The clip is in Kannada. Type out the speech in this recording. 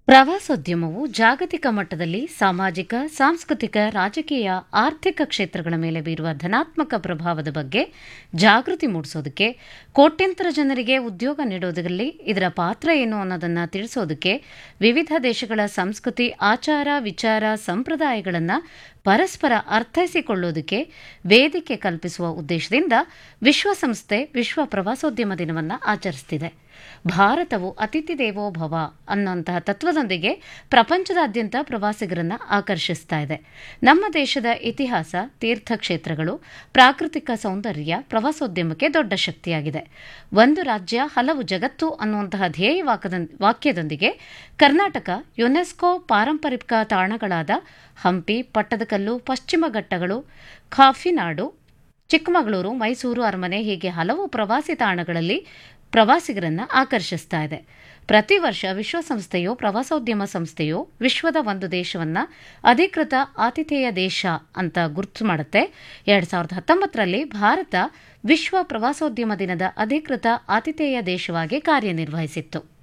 ಪ್ರವಾಸೋದ್ಯಮವು ಜಾಗತಿಕ ಮಟ್ಟದಲ್ಲಿ ಸಾಮಾಜಿಕ ಸಾಂಸ್ಕೃತಿಕ ರಾಜಕೀಯ ಆರ್ಥಿಕ ಕ್ಷೇತ್ರಗಳ ಮೇಲೆ ಬೀರುವ ಧನಾತ್ಮಕ ಪ್ರಭಾವದ ಬಗ್ಗೆ ಜಾಗೃತಿ ಮೂಡಿಸೋದಕ್ಕೆ ಕೋಟ್ಯಂತರ ಜನರಿಗೆ ಉದ್ಯೋಗ ನೀಡೋದರಲ್ಲಿ ಇದರ ಪಾತ್ರ ಏನು ಅನ್ನೋದನ್ನು ತಿಳಿಸೋದಕ್ಕೆ ವಿವಿಧ ದೇಶಗಳ ಸಂಸ್ಕೃತಿ ಆಚಾರ ವಿಚಾರ ಸಂಪ್ರದಾಯಗಳನ್ನು ಪರಸ್ಪರ ಅರ್ಥೈಸಿಕೊಳ್ಳೋದಕ್ಕೆ ವೇದಿಕೆ ಕಲ್ಪಿಸುವ ಉದ್ದೇಶದಿಂದ ವಿಶ್ವಸಂಸ್ಥೆ ವಿಶ್ವ ಪ್ರವಾಸೋದ್ಯಮ ದಿನವನ್ನು ಆಚರಿಸುತ್ತಿದೆ ಭಾರತವು ಅತಿಥಿ ದೇವೋ ಭವ ಅನ್ನುವಂತಹ ತತ್ವದೊಂದಿಗೆ ಪ್ರಪಂಚದಾದ್ಯಂತ ಪ್ರವಾಸಿಗರನ್ನ ಆಕರ್ಷಿಸ್ತಾ ಇದೆ ನಮ್ಮ ದೇಶದ ಇತಿಹಾಸ ತೀರ್ಥಕ್ಷೇತ್ರಗಳು ಪ್ರಾಕೃತಿಕ ಸೌಂದರ್ಯ ಪ್ರವಾಸೋದ್ಯಮಕ್ಕೆ ದೊಡ್ಡ ಶಕ್ತಿಯಾಗಿದೆ ಒಂದು ರಾಜ್ಯ ಹಲವು ಜಗತ್ತು ಅನ್ನುವಂತಹ ಧ್ಯೇಯ ವಾಕ್ಯದೊಂದಿಗೆ ಕರ್ನಾಟಕ ಯುನೆಸ್ಕೋ ಪಾರಂಪರಿಕ ತಾಣಗಳಾದ ಹಂಪಿ ಪಟ್ಟದಕಲ್ಲು ಪಶ್ಚಿಮ ಘಟ್ಟಗಳು ಕಾಫಿನಾಡು ಚಿಕ್ಕಮಗಳೂರು ಮೈಸೂರು ಅರಮನೆ ಹೀಗೆ ಹಲವು ಪ್ರವಾಸಿ ತಾಣಗಳಲ್ಲಿ ಪ್ರವಾಸಿಗರನ್ನ ಆಕರ್ಷಿಸ್ತಾ ಇದೆ ಪ್ರತಿ ವರ್ಷ ವಿಶ್ವಸಂಸ್ಥೆಯು ಪ್ರವಾಸೋದ್ಯಮ ಸಂಸ್ಥೆಯು ವಿಶ್ವದ ಒಂದು ದೇಶವನ್ನ ಅಧಿಕೃತ ಆತಿಥೇಯ ದೇಶ ಅಂತ ಗುರುತು ಮಾಡುತ್ತೆ ಎರಡ್ ಸಾವಿರದ ಹತ್ತೊಂಬತ್ತರಲ್ಲಿ ಭಾರತ ವಿಶ್ವ ಪ್ರವಾಸೋದ್ಯಮ ದಿನದ ಅಧಿಕೃತ ಆತಿಥೇಯ ದೇಶವಾಗಿ ಕಾರ್ಯನಿರ್ವಹಿಸಿತ್ತು